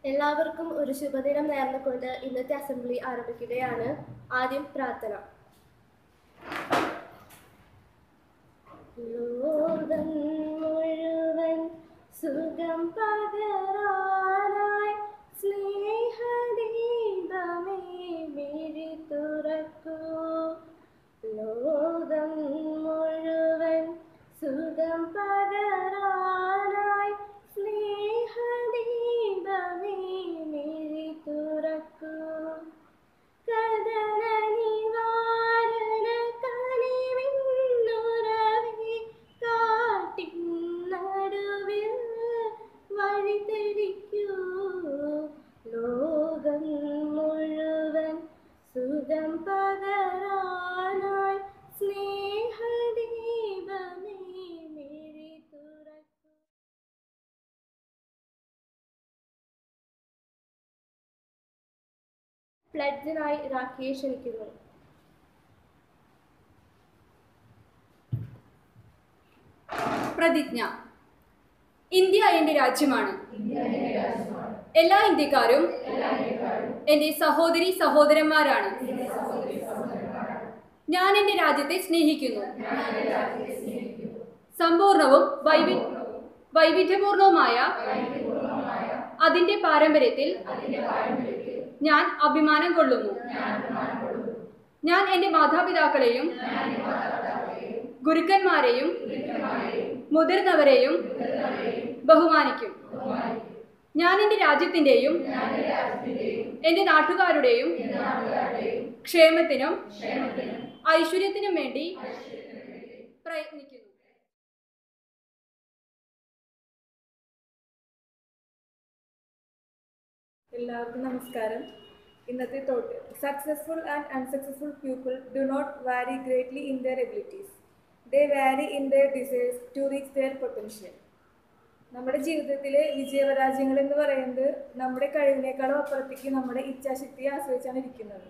എല്ലാവർക്കും ഒരു ശുഭദിനം നേർന്നുകൊണ്ട് ഇന്നത്തെ അസംബ്ലി ആരംഭിക്കുകയാണ് ആദ്യം പ്രാർത്ഥന ലോകം മുഴുവൻ സുഖം പകരാനായി സ്നേഹദീപമേ മിഴി തുറക്കൂ ലോകം മുഴുവൻ സുഖം പകരാനായി സ്നേഹദീപമേ മിഴി തുറക്കൂ കദന നിവാരണ കനിവിന്നുറവേ കാട്ടിൻ നടുവിൽ വഴി തെളിക്കൂ ലോകം മുഴുവൻ സുഖം പകരാനായി സ്നേഹദീപമേ മിഴി തുറക്കൂ പ്ലഡ്ജിനായി രാഖിയെ ക്ഷണിക്കുന്നു പ്രതിജ്ഞ ഇന്ത്യ എൻ്റെ രാജ്യമാണ് എല്ലാ ഇന്ത്യക്കാരും എൻ്റെ സഹോദരി സഹോദരന്മാരാണ് ഞാൻ എൻ്റെ രാജ്യത്തെ സ്നേഹിക്കുന്നു സമ്പൂർണവും വൈവി വൈവിധ്യപൂർണവുമായ അതിൻ്റെ പാരമ്പര്യത്തിൽ ഞാൻ അഭിമാനം കൊള്ളുന്നു ഞാൻ എൻ്റെ മാതാപിതാക്കളെയും ഗുരുക്കന്മാരെയും മുതിർന്നവരെയും ബഹുമാനിക്കും ഞാൻ എൻ്റെ രാജ്യത്തിൻ്റെയും എൻ്റെ നാട്ടുകാരുടെയും ക്ഷേമത്തിനും ഐശ്വര്യത്തിനും വേണ്ടി പ്രയത്നിക്കുന്നു എല്ലാവർക്കും നമസ്കാരം ഇന്നത്തെ thought successful and unsuccessful people do not vary greatly in their abilities they vary in their desires to reach their potential നമ്മുടെ ജീവിതത്തിലെ വിജയപരാജയങ്ങൾ എന്ന് പറയുന്നത് നമ്മുടെ കഴിവിനേക്കാളും അപ്പുറത്തേക്ക് നമ്മുടെ ഇച്ഛാശക്തിയെ ആശ്രയിച്ചാണ് ഇരിക്കുന്നത്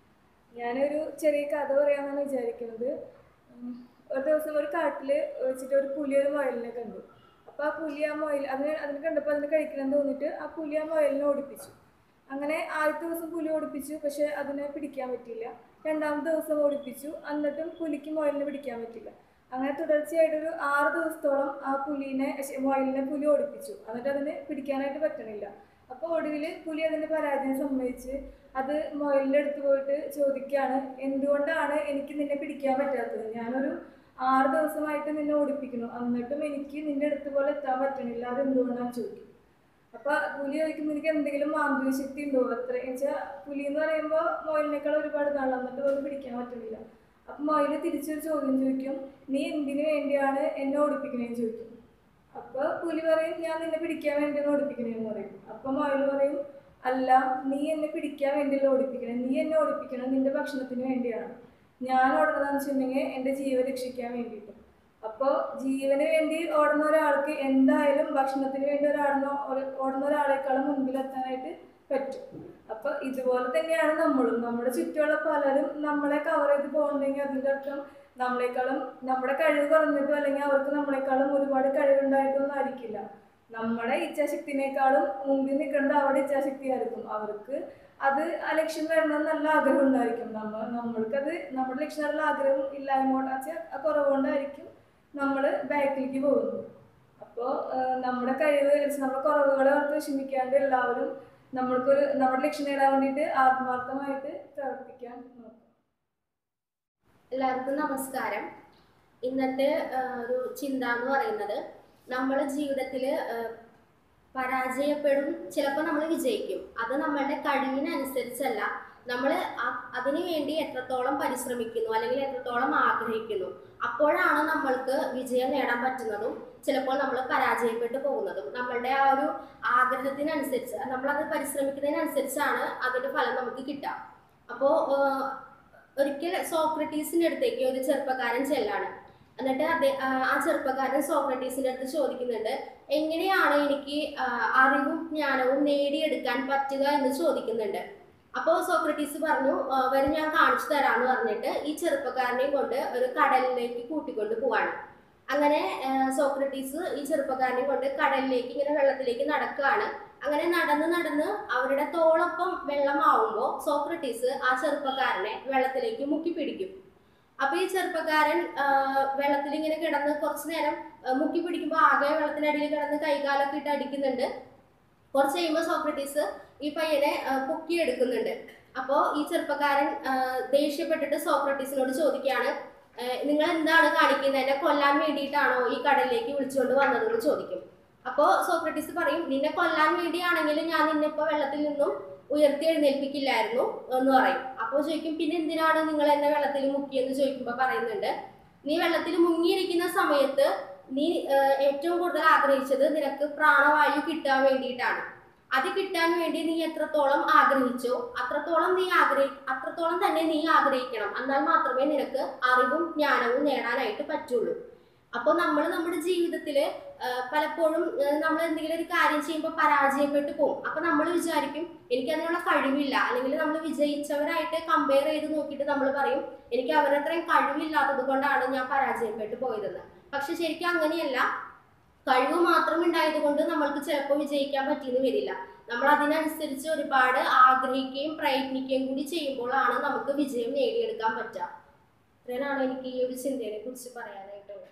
ഞാനൊരു ചെറിയ കഥ പറയാമെന്നാണ് വിചാരിക്കുന്നത് ഉം, ഒരു ദിവസം ഒരു കാട്ടിൽ വെച്ചിട്ട് ഒരു പുലി ഒരു മുയലിനെ കണ്ടു അപ്പോൾ ആ പുലി ആ മുയൽ അതിന് അതിന് കണ്ടപ്പോൾ അതിന് കഴിക്കണം തോന്നിയിട്ട് ആ പുലി ആ മുയലിനെ ഓടിപ്പിച്ചു അങ്ങനെ ആദ്യത്തെ ദിവസം പുലി ഓടിപ്പിച്ചു പക്ഷെ അതിനെ പിടിക്കാൻ പറ്റിയില്ല രണ്ടാമത്തെ ദിവസം ഓടിപ്പിച്ചു എന്നിട്ടും പുലിക്ക് മുയലിനെ പിടിക്കാൻ പറ്റില്ല അങ്ങനെ തുടർച്ചയായിട്ടൊരു ആറ് ദിവസത്തോളം ആ പുലിനെ ശ്ശെ, മുയലിനെ പുലി ഓടിപ്പിച്ചു എന്നിട്ട് അതിന് പിടിക്കാനായിട്ട് പറ്റണില്ല അപ്പോൾ ഒടുവിൽ പുലി അതിൻ്റെ പരാജയം സമ്മതിച്ച് അത് മുയലിൻ്റെ അടുത്ത് പോയിട്ട് ചോദിക്കുകയാണ് എന്തുകൊണ്ടാണ് എനിക്ക് നിന്നെ പിടിക്കാൻ പറ്റാത്തത് ഞാനൊരു ആറ് ദിവസമായിട്ട് നിന്നെ ഓടിപ്പിക്കുന്നു എന്നിട്ടും എനിക്ക് നിന്റെ അടുത്ത് പോലെ എത്താൻ പറ്റണില്ല അത് എന്തുകൊണ്ടാണ് ചോദിക്കും അപ്പൊ പുലി ചോദിക്കുമ്പോൾ എനിക്ക് എന്തെങ്കിലും മാന്ത്രിക ശക്തി ഉണ്ടോ അത്ര വെച്ചാൽ പുലി എന്ന് പറയുമ്പോൾ മൊയിലിനേക്കാൾ ഒരുപാട് നാളെ എന്നിട്ട് പോലും പിടിക്കാൻ പറ്റുന്നില്ല അപ്പൊ മൊയില് തിരിച്ചൊരു ചോദ്യം ചോദിക്കും നീ എന്തിനു വേണ്ടിയാണ് എന്നെ ഓടിപ്പിക്കണേന്ന് ചോദിക്കും അപ്പൊ പുലി പറയും ഞാൻ നിന്നെ പിടിക്കാൻ വേണ്ടിയാണ് ഓടിപ്പിക്കണേന്ന് പറയും അപ്പൊ മൊയില് പറയും അല്ല നീ എന്നെ പിടിക്കാൻ വേണ്ടിയല്ല ഓടിപ്പിക്കണേ നീ എന്നെ ഓടിപ്പിക്കണം നിന്റെ ഭക്ഷണത്തിന് വേണ്ടിയാണ് ഞാൻ ഓടുന്നതാന്ന് വെച്ചിട്ടുണ്ടെങ്കിൽ എൻ്റെ ജീവൻ രക്ഷിക്കാൻ വേണ്ടിയിട്ട് അപ്പോൾ ജീവന് വേണ്ടി ഓടുന്ന ഒരാൾക്ക് എന്തായാലും ഭക്ഷണത്തിന് വേണ്ടി ഒരാടുന്ന ഒരു- ഓടുന്ന ഒരാളെക്കാളും മുൻപിലെത്താനായിട്ട് പറ്റും അപ്പോൾ ഇതുപോലെ തന്നെയാണ് നമ്മളും നമ്മുടെ ചുറ്റുമുള്ള പലരും നമ്മളെ കവർ ചെയ്ത് പോകുന്നുണ്ടെങ്കിൽ അതിൻ്റെ അർത്ഥം നമ്മളെക്കാളും നമ്മുടെ കഴിവ് കുറഞ്ഞിട്ടോ അല്ലെങ്കിൽ അവർക്ക് നമ്മളെക്കാളും ഒരുപാട് കഴിവുണ്ടായിട്ടൊന്നും ആയിരിക്കില്ല നമ്മുടെ ഇച്ഛാശക്തിനേക്കാളും മുമ്പിൽ നിൽക്കേണ്ടത് അവരുടെ ഇച്ഛാശക്തിയായിരിക്കും അവർക്ക് അത് ആ ലക്ഷ്യം വരണം നല്ല ആഗ്രഹം ഉണ്ടായിരിക്കും നമ്മൾ നമ്മൾക്കത് നമ്മുടെ ലക്ഷ്യത്തിനുള്ള ആഗ്രഹം ഇല്ലായ്മ കൊണ്ട് വെച്ചാൽ ആ കുറവുകൊണ്ടായിരിക്കും നമ്മൾ ബാക്കിലേക്ക് പോകുന്നത് അപ്പോൾ നമ്മുടെ കഴിവ് നമ്മുടെ കുറവുകളെ ഓർത്ത് വിഷമിക്കാണ്ട് എല്ലാവരും നമ്മൾക്കൊരു നമ്മുടെ ലക്ഷ്യം നേടാൻ വേണ്ടിയിട്ട് ആത്മാർത്ഥമായിട്ട് പ്രവർത്തിക്കാൻ നോക്കും എല്ലാവർക്കും നമസ്കാരം ഇന്നത്തെ ആ, ഒരു ചിന്ത എന്ന് പറയുന്നത് നമ്മൾ ജീവിതത്തിൽ പരാജയപ്പെടും ചിലപ്പോൾ നമ്മൾ വിജയിക്കും അത് നമ്മളുടെ കഴിവിനനുസരിച്ചല്ല നമ്മൾ അതിനു വേണ്ടി എത്രത്തോളം പരിശ്രമിക്കുന്നു അല്ലെങ്കിൽ എത്രത്തോളം ആഗ്രഹിക്കുന്നു അപ്പോഴാണ് നമ്മൾക്ക് വിജയം നേടാൻ പറ്റുന്നതും ചിലപ്പോൾ നമ്മൾ പരാജയപ്പെട്ടു പോകുന്നതും നമ്മളുടെ ആ ഒരു ആഗ്രഹത്തിനനുസരിച്ച് നമ്മളത് പരിശ്രമിക്കുന്നതിനനുസരിച്ചാണ് അതിൻ്റെ ഫലം നമുക്ക് കിട്ടുക അപ്പോൾ ഒരിക്കൽ സോക്രട്ടീസിന്റെ അടുത്തേക്ക് ഒരു ചെറുപ്പക്കാരൻ ചെല്ലാണ് എന്നിട്ട് അതേ ആ ആ ചെറുപ്പക്കാരൻ സോക്രട്ടീസിന്റെ അടുത്ത് ചോദിക്കുന്നുണ്ട് എങ്ങനെയാണ് എനിക്ക് ആ, അറിവും ജ്ഞാനവും നേടിയെടുക്കാൻ പറ്റുക എന്ന് ചോദിക്കുന്നുണ്ട് അപ്പോൾ സോക്രട്ടീസ് പറഞ്ഞു "ആ, വരും ഞാൻ കാണിച്ചു തരാമെന്ന് പറഞ്ഞിട്ട് ഈ ചെറുപ്പക്കാരനെയും കൊണ്ട് ഒരു കടലിലേക്ക് കൂട്ടിക്കൊണ്ട് പോവാണ് അങ്ങനെ ആ, സോക്രട്ടീസ് ഈ ചെറുപ്പക്കാരനെയും കൊണ്ട് കടലിലേക്ക് ഇങ്ങനെ വെള്ളത്തിലേക്ക് നടക്കുകയാണ് അങ്ങനെ നടന്ന് നടന്ന് അവരുടെ തോളൊപ്പം വെള്ളമാവുമ്പോൾ സോക്രട്ടീസ് ആ ചെറുപ്പക്കാരനെ വെള്ളത്തിലേക്ക് മുക്കി പിടിക്കും അപ്പൊ ഈ ചെറുപ്പക്കാരൻ ആ, വെള്ളത്തിൽ ഇങ്ങനെ കിടന്ന് കുറച്ചു നേരം ആ, മുക്കി പിടിക്കുമ്പോൾ ആകെ വെള്ളത്തിനടിയിൽ കിടന്ന് കൈകാലൊക്കെ ഇട്ട് അടിക്കുന്നുണ്ട് കുറച്ച് കഴിയുമ്പോൾ സോക്രട്ടീസ് ഈ പയ്യനെ ആ, പൊക്കിയെടുക്കുന്നുണ്ട് അപ്പോൾ ഈ ചെറുപ്പക്കാരൻ ആ, ദേഷ്യപ്പെട്ടിട്ട് സോക്രട്ടീസിനോട് ചോദിക്കുകയാണ് "ഏ, നിങ്ങൾ എന്താണ് കാണിക്കുന്നത് എന്നെ കൊല്ലാൻ വേണ്ടിയിട്ടാണോ ഈ കടലിലേക്ക് വിളിച്ചുകൊണ്ട് വന്നതെന്ന് ചോദിക്കും അപ്പോൾ സോക്രട്ടീസ് പറയും നിന്നെ കൊല്ലാൻ വേണ്ടിയാണെങ്കിൽ ഞാൻ നിന്നെ ഇപ്പോൾ വെള്ളത്തിൽ നിന്നും ഉയർത്തി എഴുന്നേൽപ്പിക്കില്ലായിരുന്നു എന്ന് പറയും അപ്പോൾ ചോദിക്കും പിന്നെ എന്തിനാണ് നിങ്ങൾ എന്നെ വെള്ളത്തിൽ മുക്കിയെന്ന് ചോദിക്കുമ്പോൾ പറയുന്നുണ്ട് നീ വെള്ളത്തിൽ മുങ്ങിയിരിക്കുന്ന സമയത്ത് നീ ഏഹ്, ഏറ്റവും കൂടുതൽ ആഗ്രഹിച്ചത് നിനക്ക് പ്രാണവായു കിട്ടാൻ വേണ്ടിയിട്ടാണ് അത് കിട്ടാൻ വേണ്ടി നീ എത്രത്തോളം ആഗ്രഹിച്ചോ അത്രത്തോളം നീ ആഗ്രഹി അത്രത്തോളം തന്നെ നീ ആഗ്രഹിക്കണം എന്നാൽ മാത്രമേ നിനക്ക് അറിവും ജ്ഞാനവും നേടാനായിട്ട് പറ്റുള്ളൂ അപ്പോൾ നമ്മൾ നമ്മുടെ ജീവിതത്തിൽ പലപ്പോഴും നമ്മൾ എന്തെങ്കിലും ഒരു കാര്യം ചെയ്യുമ്പോൾ പരാജയപ്പെട്ടു പോകും അപ്പോൾ നമ്മൾ വിചാരിക്കും എനിക്ക് അതിനുള്ള കഴിവില്ല അല്ലെങ്കിൽ നമ്മൾ വിജയിച്ചവരായിട്ട് കമ്പയർ ചെയ്ത് നോക്കിയിട്ട് നമ്മൾ പറയും എനിക്ക് അവരത്രയും കഴിവില്ലാത്തത് കൊണ്ടാണ് ഞാൻ പരാജയപ്പെട്ടു പോയതെന്ന് പക്ഷെ ശരിക്കും അങ്ങനെയല്ല കഴിവ് മാത്രം ഉണ്ടായത് കൊണ്ട് നമ്മൾക്ക് ചിലപ്പോൾ വിജയിക്കാൻ പറ്റിയെന്ന് വരില്ല നമ്മൾ അതിനനുസരിച്ച് ഒരുപാട് ആഗ്രഹിക്കുകയും പ്രയത്നിക്കുകയും കൂടി ചെയ്യുമ്പോഴാണ് നമുക്ക് വിജയം നേടിയെടുക്കാൻ പറ്റുക ഇത്രയാണ് എനിക്ക് ഈ ഒരു ചിന്തയെ കുറിച്ച് പറയാനായിട്ടുള്ളത്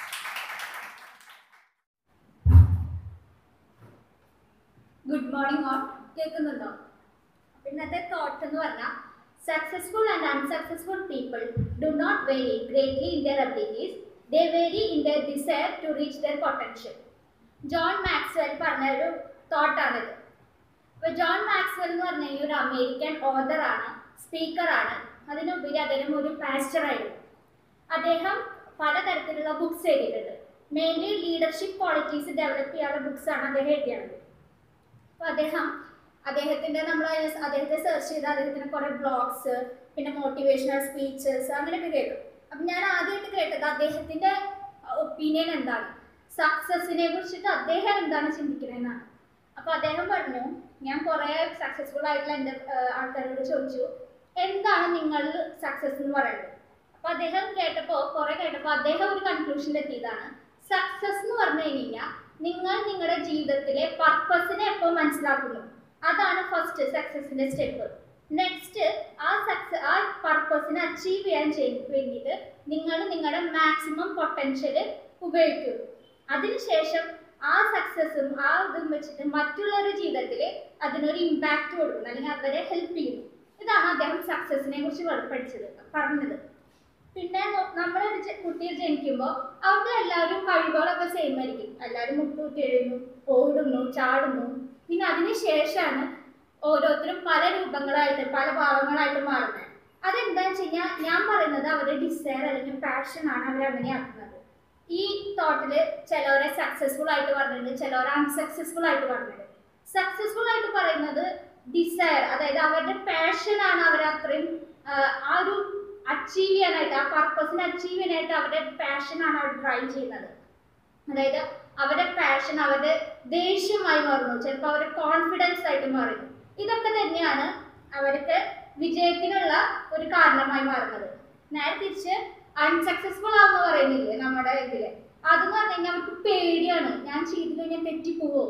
ഗുഡ് മോർണിംഗ് ഓൺ കേൾക്കുന്നുണ്ടോ അപ്പൊ ഇന്നത്തെ തോട്ട് എന്ന് പറഞ്ഞാൽ successful and unsuccessful people do not vary greatly in their abilities they vary in their desire to reach their potential John Maxwell പറഞ്ഞ ഒരു തോട്ടാണിത് അപ്പോൾ ജോൺ മാക്സ്വെൽ എന്ന് പറഞ്ഞ ഈ ഒരു അമേരിക്കൻ ഓതറാണ് സ്പീക്കറാണ് അതിനുപരി അദ്ദേഹം ഒരു പാസ്റ്ററായിരുന്നു അദ്ദേഹം പലതരത്തിലുള്ള ബുക്സ് എഴുതിയിട്ടുണ്ട് മെയിൻലി ലീഡർഷിപ്പ് ക്വാളിറ്റീസ് ഡെവലപ്പ് ചെയ്യാനുള്ള ബുക്സ് ആണ് അദ്ദേഹം എഴുതിയത് അപ്പോൾ അദ്ദേഹം അദ്ദേഹത്തിൻ്റെ നമ്മൾ അദ്ദേഹത്തെ സെർച്ച് ചെയ്ത് അദ്ദേഹത്തിന് കുറേ ബ്ലോഗ്സ് പിന്നെ മോട്ടിവേഷണൽ സ്പീച്ചസ് അങ്ങനെയൊക്കെ കേട്ടു അപ്പം ഞാൻ ആദ്യമായിട്ട് കേട്ടത് അദ്ദേഹത്തിൻ്റെ ഒപ്പീനിയൻ എന്താണ് സക്സസിനെ കുറിച്ചിട്ട് അദ്ദേഹം എന്താണ് ചിന്തിക്കുന്നതെന്നാണ് അപ്പോൾ അദ്ദേഹം പറഞ്ഞു ഞാൻ കുറേ സക്സസ്ഫുൾ ആയിട്ടുള്ള എൻ്റെ ആൾക്കാരോട് ചോദിച്ചു എന്താണ് നിങ്ങൾ സക്സസ് എന്ന് പറയുന്നത് അപ്പോൾ അദ്ദേഹം കേട്ടപ്പോൾ കുറേ കേട്ടപ്പോൾ അദ്ദേഹം ഒരു കൺക്ലൂഷനിൽ എത്തിയതാണ് സക്സസ് എന്ന് പറഞ്ഞു കഴിഞ്ഞാൽ നിങ്ങൾ നിങ്ങളുടെ ജീവിതത്തിലെ പർപ്പസിനെ എപ്പോൾ മനസ്സിലാക്കുന്നു അതാണ് ഫസ്റ്റ് സക്സസിന്റെ സ്റ്റെപ്പ് നെക്സ്റ്റ് ആ സക്സസ് ആ പർപ്പസിനെ അച്ചീവ് ചെയ്യാൻ ചെയ്യ വേണ്ടിയിട്ട് നിങ്ങൾ നിങ്ങളുടെ മാക്സിമം പൊട്ടൻഷ്യൽ ഉപയോഗിക്കുന്നു അതിനുശേഷം ആ സക്സസും ആ ഇതും വെച്ചിട്ട് മറ്റുള്ളവരുടെ ജീവിതത്തിൽ അതിനൊരു ഇമ്പാക്റ്റ് കൊടുക്കുന്നു അല്ലെങ്കിൽ അവരെ ഹെൽപ്പ് ചെയ്യുന്നു ഇതാണ് അദ്ദേഹം സക്സസിനെ കുറിച്ച് പഠി- പഠിച്ചത് പറഞ്ഞത് പിന്നെ നോ- നമ്മളൊരു ചെ- കുട്ടിയെ ജനിക്കുമ്പോൾ അവർക്ക് എല്ലാവരും കഴിവുകളൊക്കെ സെയിം ആയിരിക്കും എല്ലാവരും മുട്ടൂത്തി എഴുതുന്നു ഓടുന്നു ചാടുന്നു പിന്നെ അതിന് ശേഷമാണ് ഓരോരുത്തരും പല രൂപങ്ങളായിട്ട് പല ഭാവങ്ങളായിട്ട് മാറുന്നത് അതെന്താണെന്ന് വെച്ച് കഴിഞ്ഞാൽ ഞാൻ പറയുന്നത് അവരുടെ ഡിസയർ അല്ലെങ്കിൽ പാഷൻ ആണ് അവരെ അങ്ങനെ ആക്കുന്നത് ഈ തോട്ടില് ചിലവരെ സക്സസ്ഫുൾ ആയിട്ട് പറഞ്ഞിട്ടുണ്ട് ചിലവരെ അൺസക്സസ്ഫുൾ ആയിട്ട് പറഞ്ഞിട്ടുണ്ട് സക്സസ്ഫുൾ ആയിട്ട് പറയുന്നത് ഡിസയർ അതായത് അവരുടെ പാഷൻ ആണ് അവരെ അത്രയും ആ, ആ ഒരു അച്ചീവ് ചെയ്യാനായിട്ട് ആ പർപ്പസിനെ അച്ചീവ് ചെയ്യാനായിട്ട് അവരുടെ പാഷൻ ആണ് അവർ ഡ്രൈവ് ചെയ്യുന്നത് അതായത് അവരുടെ പാഷൻ അവരുടെ ദേഷ്യമായി മാറുന്നു ചിലപ്പോൾ അവരുടെ കോൺഫിഡൻസ് ആയിട്ട് മാറുന്നു ഇതൊക്കെ തന്നെയാണ് അവർക്ക് വിജയത്തിനുള്ള ഒരു കാരണമായി മാറുന്നത് നേരെ തിരിച്ച് അൺസക്സസ്ഫുൾ ആവുന്ന പറയുന്നില്ലേ നമ്മുടെ ഇതില് അതെന്ന് പറഞ്ഞു കഴിഞ്ഞാൽ അവർക്ക് പേടിയാണ് ഞാൻ ചെയ്തു കഴിഞ്ഞാൽ തെറ്റിപ്പോവോ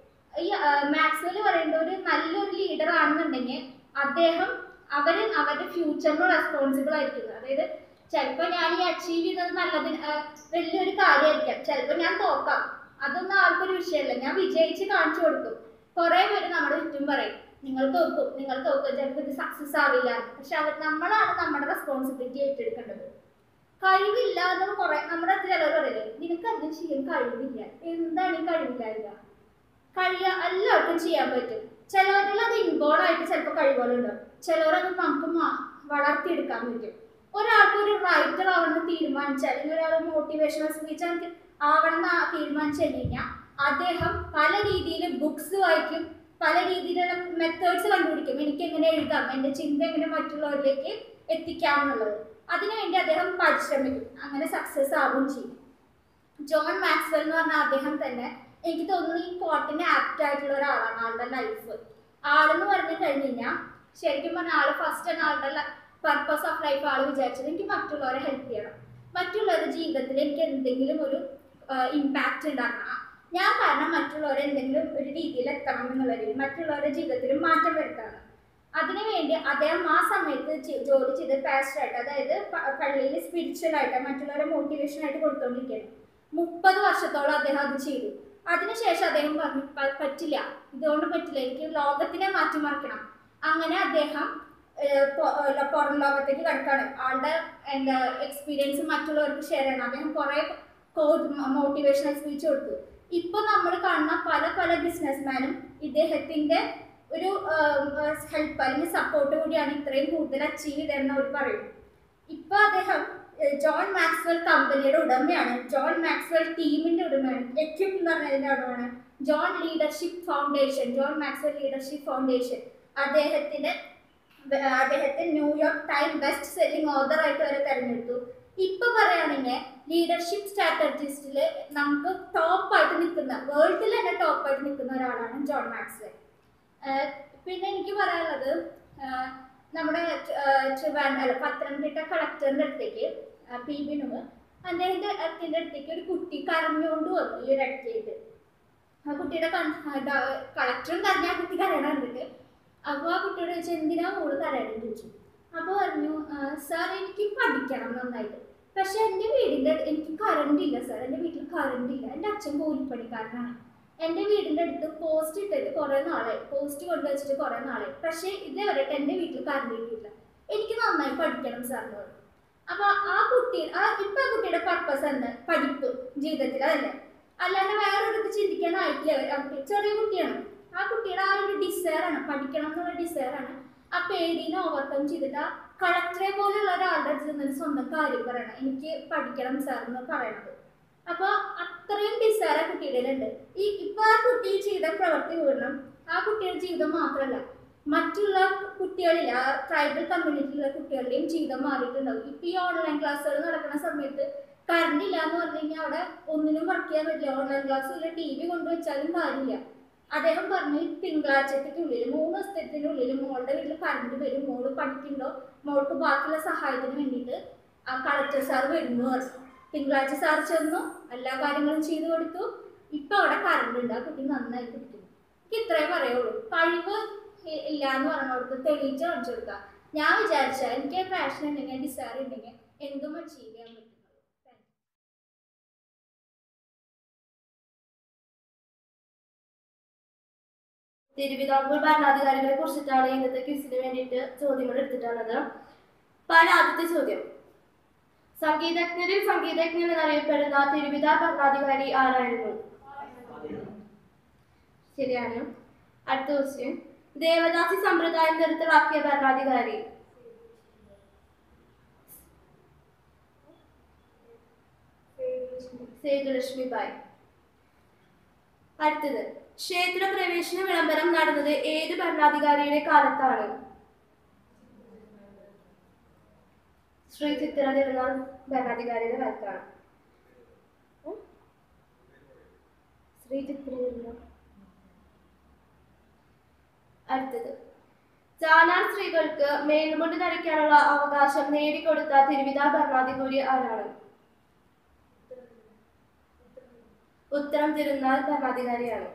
ഈ മാക്സ്വെൽ പറയുന്ന ഒരു നല്ലൊരു ലീഡർ ആണെന്നുണ്ടെങ്കിൽ അദ്ദേഹം അവര് അവരുടെ ഫ്യൂച്ചറിന് റെസ്പോൺസിബിൾ ആയിരിക്കുന്നത് അതായത് ചിലപ്പോൾ ഞാൻ ഈ അച്ചീവ് ചെയ്യുന്നത് നല്ലതിന് ആ, വലിയൊരു കാര്യമായിരിക്കാം ചിലപ്പോൾ ഞാൻ തോക്കാം അതൊന്നും ആൾക്കൊരു വിഷയമല്ല ഞാൻ വിജയിച്ച് കാണിച്ചു കൊടുക്കും കുറേ പേര് നമ്മുടെ ചുറ്റും പറയും നിങ്ങൾ തോക്കും നിങ്ങൾ തോക്കും ചിലപ്പോൾ ഇത് സക്സസ് ആവില്ല എന്ന്." പക്ഷെ അവർ നമ്മളാണ് നമ്മുടെ റെസ്പോൺസിബിലിറ്റി ഏറ്റെടുക്കേണ്ടത് കഴിവില്ല എന്ന് കുറെ നമ്മുടെ അടുത്ത് ചിലവർ പറയില്ലേ നിനക്ക് അതിന് ചെയ്യാൻ കഴിവില്ല എന്താണ് ഈ കഴിവില്ലായ്മ കഴിയ എല്ലാവർക്കും ചെയ്യാൻ പറ്റും ചിലവരിൽ അത് ഇൻവോൾവ് ആയിട്ട് ചിലപ്പോൾ കഴിവുകളുണ്ടാവും ചിലവരത് നമുക്ക് മാ- വളർത്തിയെടുക്കാൻ പറ്റും ഒരാൾക്ക് ഒരു റൈറ്റർ ആവണമെന്ന് തീരുമാനിച്ചാൽ അല്ലെങ്കിൽ ഒരാൾ മോട്ടിവേഷണൽ സ്പീച്ച് ആവണം എന്ന് തീരുമാനിച്ചു കഴിഞ്ഞാൽ അദ്ദേഹം പല രീതിയിൽ ബുക്സ് വായിക്കും പല രീതിയിലുള്ള മെത്തേഡ്സ് കണ്ടുപിടിക്കും എനിക്ക് എങ്ങനെ എഴുതാം എൻ്റെ ചിന്ത എങ്ങനെ മറ്റുള്ളവരിലേക്ക് എത്തിക്കാം എന്നുള്ളത് അതിനുവേണ്ടി അദ്ദേഹം പരിശ്രമിക്കും അങ്ങനെ സക്സസ് ആവുകയും ചെയ്യും ജോൺ മാക്സ്വെൽ എന്ന് പറഞ്ഞ അദ്ദേഹം തന്നെ എനിക്ക് തോന്നുന്നു ഈ കോട്ടിന് ആപ്റ്റ് ആയിട്ടുള്ള ഒരാളാണ് ആളുടെ ലൈഫ് ആളെന്ന് പറഞ്ഞു കഴിഞ്ഞ് കഴിഞ്ഞാൽ ശരിക്കും പറഞ്ഞാൽ ആള് ഫസ്റ്റ് ആണ് ആളുടെ പർപ്പസ് ഓഫ് ലൈഫ് ആള് വിചാരിച്ചത് എനിക്ക് മറ്റുള്ളവരെ ഹെൽപ്പ് ചെയ്യണം മറ്റുള്ളവരുടെ ജീവിതത്തിൽ എനിക്ക് എന്തെങ്കിലും ഒരു ഇമ്പാക്റ്റ് ഉണ്ടാക്കണം ഞാൻ കാരണം മറ്റുള്ളവരെ എന്തെങ്കിലും ഒരു രീതിയിൽ എത്തണം എന്നുള്ള രീതിയിൽ മറ്റുള്ളവരുടെ ജീവിതത്തിൽ മാറ്റം വരുത്താണ് അതിനുവേണ്ടി അദ്ദേഹം ആ സമയത്ത് ചെ- ജോലി ചെയ്ത് പാസ്റ്ററായിട്ട് അതായത് പ- പള്ളിയിൽ സ്പിരിച്വൽ ആയിട്ട് മറ്റുള്ളവരെ മോട്ടിവേഷൻ ആയിട്ട് കൊടുത്തോണ്ടിരിക്കുകയാണ് മുപ്പത് വർഷത്തോളം അദ്ദേഹം അത് ചെയ്തു അതിനുശേഷം അദ്ദേഹം പറഞ്ഞു "പ- പറ്റില്ല ഇതുകൊണ്ട് പറ്റില്ല എനിക്ക് ലോകത്തിനെ മാറ്റിമറിക്കണം അങ്ങനെ അദ്ദേഹം ഏഹ്, പൊ- ഏഹ്, പുറം ലോകത്തേക്ക് കിടക്കാണ് ആളുടെ എന്താ എക്സ്പീരിയൻസ് മറ്റുള്ളവർക്ക് ഷെയർ ചെയ്യണം അദ്ദേഹം കുറെ മോട്ടിവേഷണൽ സ്പീച്ച് കൊടുത്തു ഇപ്പൊ നമ്മൾ കാണുന്ന പല പല ബിസിനസ്മാനും ഇദ്ദേഹത്തിന്റെ ഒരു ഹെൽപ്പ് അല്ലെങ്കിൽ സപ്പോർട്ട് കൂടിയാണ് ഇത്രയും കൂടുതൽ അച്ചീവ് ചെയ്തതെന്ന് അവർ പറയും ഇപ്പൊ അദ്ദേഹം ഏഹ്, ജോൺ മാക്സ്വൽ കമ്പനിയുടെ ഉടമയാണ് ജോൺ മാക്സ്വൽ ടീമിന്റെ ഉടമയാണ് എക്യുപ് എന്ന് പറഞ്ഞതിന്റെ ഉടമയാണ് John leadership foundation John Maxwell leadership foundation അദ്ദേഹത്തിന്റെ വ- അദ്ദേഹത്തെ New York time best selling author ആയിട്ട് വരെ തെരഞ്ഞെടുത്തു ഇപ്പൊ പറയുകയാണെങ്കിൽ ലീഡർഷിപ്പ് സ്ട്രാറ്റജിസ്റ്റിൽ നമുക്ക് ടോപ്പ് ആയിട്ട് നിൽക്കുന്ന വേൾഡിൽ തന്നെ ടോപ്പ് ആയിട്ട് നിൽക്കുന്ന ഒരാളാണ് ജോൺ മാക്സ്വൽ ആഹ് പിന്നെ എനിക്ക് പറയാനുള്ളത് ആഹ് നമ്മുടെ ആഹ് ട്രിവാൻഡ്രം അല്ല പത്തനംതിട്ട കളക്ടറിന്റെ അടുത്തേക്ക് ആഹ് പി ബിനുവ് അദ്ദേഹത്തിന്റെ അച്ഛൻ്റെ അടുത്തേക്ക് ഒരു കുട്ടി കരഞ്ഞുകൊണ്ട് വന്നു ഈ ഒരു ഇടയ്ക്കായിട്ട് ആ കുട്ടിയുടെ കളക്ടറും കരഞ്ഞ ആ കുട്ടി കരയണ കണ്ടിട്ട് അപ്പോൾ ആ കുട്ടിയോട് ചോദിച്ചു എന്തിനാ മോള് കരയണെന്ന് ചോദിച്ചു അപ്പോൾ പറഞ്ഞു സാർ എനിക്ക് പഠിക്കണം നന്നായിട്ട് പക്ഷെ എൻ്റെ വീടിൻ്റെ എനിക്ക് കറണ്ട് ഇല്ല സാർ എൻ്റെ വീട്ടിൽ കറണ്ട് ഇല്ല എൻ്റെ അച്ഛൻ കൂലിപ്പണിക്കാരനാണ് എൻ്റെ വീടിൻ്റെ അടുത്ത് പോസ്റ്റ് ഇട്ടിട്ട് കുറേ നാളെ പോസ്റ്റ് കൊണ്ടുവച്ചിട്ട് കുറേ നാളെ പക്ഷേ ഇതേവരെയായിട്ട് എൻ്റെ വീട്ടിൽ കറണ്ട് കിട്ടിയില്ല എനിക്ക് നന്നായി പഠിക്കണം സാർ എന്ന് പറഞ്ഞു അപ്പോൾ ആ കുട്ടി ആ ഇപ്പം ആ കുട്ടിയുടെ പർപ്പസ് എന്താ പഠിപ്പ് ജീവിതത്തിൽ അതല്ലേ അല്ലാണ്ട് വേറൊരിടത്ത് ചിന്തിക്കാനായിട്ടില്ല ആ കുട്ടി ചെറിയ കുട്ടിയാണ് ആ കുട്ടിയുടെ ആ ഒരു ഡിസയർ ആണ് പഠിക്കണം എന്നുള്ള ഡിസയർ ആണ് ആ പേടിനെ ഓവർകം ചെയ്തിട്ട് ആ കളക്ടറെ പോലെയുള്ള ഒരാളുടെ അടുത്ത് നിന്ന് സ്വന്തം കാര്യം പറയണം എനിക്ക് പഠിക്കണം സാർ എന്ന് പറയണത് അപ്പോൾ അത്രയും ഡിസയർ ആ കുട്ടിയുടെ ഉണ്ട് ഈ ഇപ്പൊ ആ കുട്ടി ചെയ്ത പ്രവൃത്തി കാരണം ആ കുട്ടിയുടെ ജീവിതം മാത്രമല്ല മറ്റുള്ള കുട്ടികളിൽ ആ ട്രൈബൽ കമ്മ്യൂണിറ്റിയിലുള്ള കുട്ടികളുടെയും ജീവിതം മാറിയിട്ടുണ്ടാവും ഇപ്പൊ ഈ ഓൺലൈൻ ക്ലാസ്സുകൾ നടക്കുന്ന സമയത്ത് കറണ്ട് ഇല്ല എന്ന് പറഞ്ഞു കഴിഞ്ഞാൽ അവിടെ ഒന്നിനും വർക്ക് ചെയ്യാൻ പറ്റില്ല ഓൺലൈൻ ക്ലാസ് ഇല്ല ടി വി കൊണ്ടുവച്ചാലും കാര്യമില്ല അദ്ദേഹം പറഞ്ഞു ഈ തിങ്കളാഴ്ചത്തേക്കുള്ളിൽ മൂന്ന് ദിവസത്തിനുള്ളിൽ മോളുടെ വീട്ടിൽ കറണ്ട് വരും മോള് പഠിക്കുന്നുണ്ടോ മോൾക്ക് ബാക്കിയുള്ള സഹായത്തിന് വേണ്ടിയിട്ട് ആ കളക്ടർ സാർ വരുന്നു പറഞ്ഞു തിങ്കളാഴ്ച സാർ ചെന്നു എല്ലാ കാര്യങ്ങളും ചെയ്തു കൊടുത്തു ഇപ്പൊ അവിടെ കറണ്ട് ഉണ്ട് ആ കുട്ടി നന്നായി പിടിക്കുന്നു എനിക്ക് ഇത്രേ പറയുള്ളൂ കഴിവ് ഇ- ഇല്ല എന്ന് പറഞ്ഞവർക്ക് തെളിയിച്ച് കാണിച്ചു കൊടുക്കുക ഞാൻ വിചാരിച്ച എനിക്ക് പാഷൻ ഉണ്ടെങ്കിൽ ഡിസയർ ഉണ്ടെങ്കിൽ എന്തും അച്ചീവ് ചെയ്യാൻ പറ്റും Thank you. തിരുവിതാംകൂർ ഭരണാധികാരികളെ കുറിച്ചിട്ടാണ് ഇന്നത്തെ ക്വിസിന് വേണ്ടിയിട്ട് ചോദ്യങ്ങൾ എടുത്തിട്ടുള്ളത് പാല ആദ്യത്തെ ചോദ്യം സംഗീതജ്ഞരിൽ സംഗീതജ്ഞൻ എന്നറിയപ്പെടുന്ന തിരുവിതാംകൂർ ഭരണാധികാരി ആരായിരുന്നു ശരിയാണ് അടുത്ത ക്വസ്റ്റ്യൻ ദേവദാസി സമ്പ്രദായം നിർത്തലാക്കിയ ഭരണാധികാരി സേതുലക്ഷ്മി ബായ് അടുത്തത് ക്ഷേത്ര പ്രവേശന വിളംബരം നടന്നത് ഏത് ഭരണാധികാരിയുടെ കാലത്താണ് ശ്രീ ചിത്ര തിരുനാൾ ഭരണാധികാരിയുടെ കാലത്താണ് ഉം? ശ്രീ ചിത്ര തിരുനാൾ അടുത്തത് ചാനാർ സ്ത്രീകൾക്ക് മേൽമുണ്ട് ധരിക്കാനുള്ള അവകാശം നേടിക്കൊടുത്ത തിരുവിതാ ഭരണാധികാരി ആരാണ് ഉത്തരം തിരുനാൾ ഭരണാധികാരിയാണ്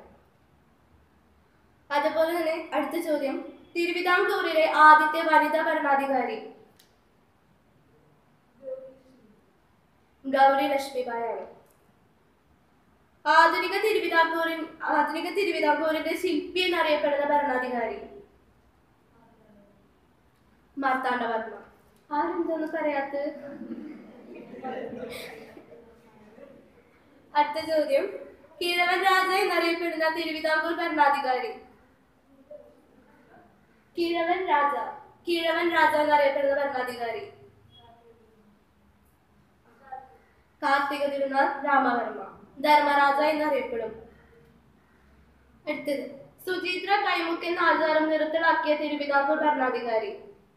അതുപോലെ തന്നെ അടുത്ത ചോദ്യം തിരുവിതാംകൂറിലെ ആദ്യത്തെ വനിതാ ഭരണാധികാരി ഗൗരി ലക്ഷ്മിബായാണ് ആധുനിക തിരുവിതാംകൂറിൻ ആധുനിക തിരുവിതാംകൂറിന്റെ ശില്പി എന്നറിയപ്പെടുന്ന ഭരണാധികാരി മാർത്താണ്ഡവർമ്മ ആരെന്താന്ന് പറയാത്ത അടുത്ത ചോദ്യം കിഴവൻ രാജ എന്നറിയപ്പെടുന്ന തിരുവിതാംകൂർ ഭരണാധികാരി കിഴവൻ രാജ കിഴവൻ രാജ എന്നറിയപ്പെടുന്ന ഭരണാധികാരി കാർത്തിക തിരുനാൾ രാമവർമ്മ ധർമ്മരാജ എന്നറിയപ്പെടും അടുത്തത് സുചിത്ര കൈമുക്ക് എന്ന ആചാരം നിർത്തലാക്കിയ തിരുവിതാംകൂർ ഭരണാധികാരി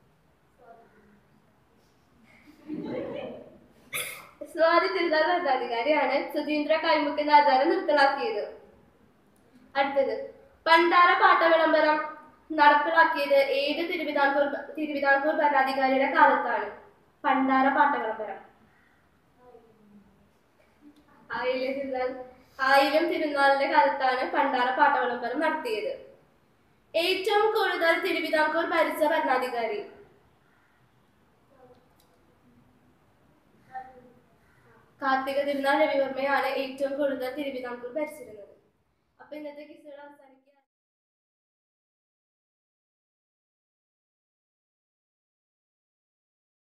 സ്വാതി തിരുനാൾ ഭരണാധികാരിയാണ് സുധീന്ദ്ര കൈമുക്ക് എന്ന ആചാരം നിർത്തലാക്കിയത് അടുത്തത് പണ്ടാര പാട്ട വിളംബരം നടപ്പിലാക്കിയത് ഏത് തിരുവിതാംകൂർ തിരുവിതാംകൂർ ഭരണാധികാരിയുടെ കാലത്താണ് പണ്ടാര പാട്ട വിളംബരം ആയില്ലേ തിരുനാൾ ആയിരം തിരുനാളിന്റെ കാലത്താണ് പണ്ടാറ പാട്ടവിളംബരം നടത്തിയത് ഏറ്റവും കൂടുതൽ തിരുവിതാംകൂർ ഭരിച്ച ഭരണാധികാരി കാർത്തിക തിരുനാൾ രവിവർമ്മയാണ് ഏറ്റവും കൂടുതൽ തിരുവിതാംകൂർ ഭരിച്ചിരുന്നത് അപ്പൊ ഇന്നത്തെ കിസുകൾ അവസാനിക്കുക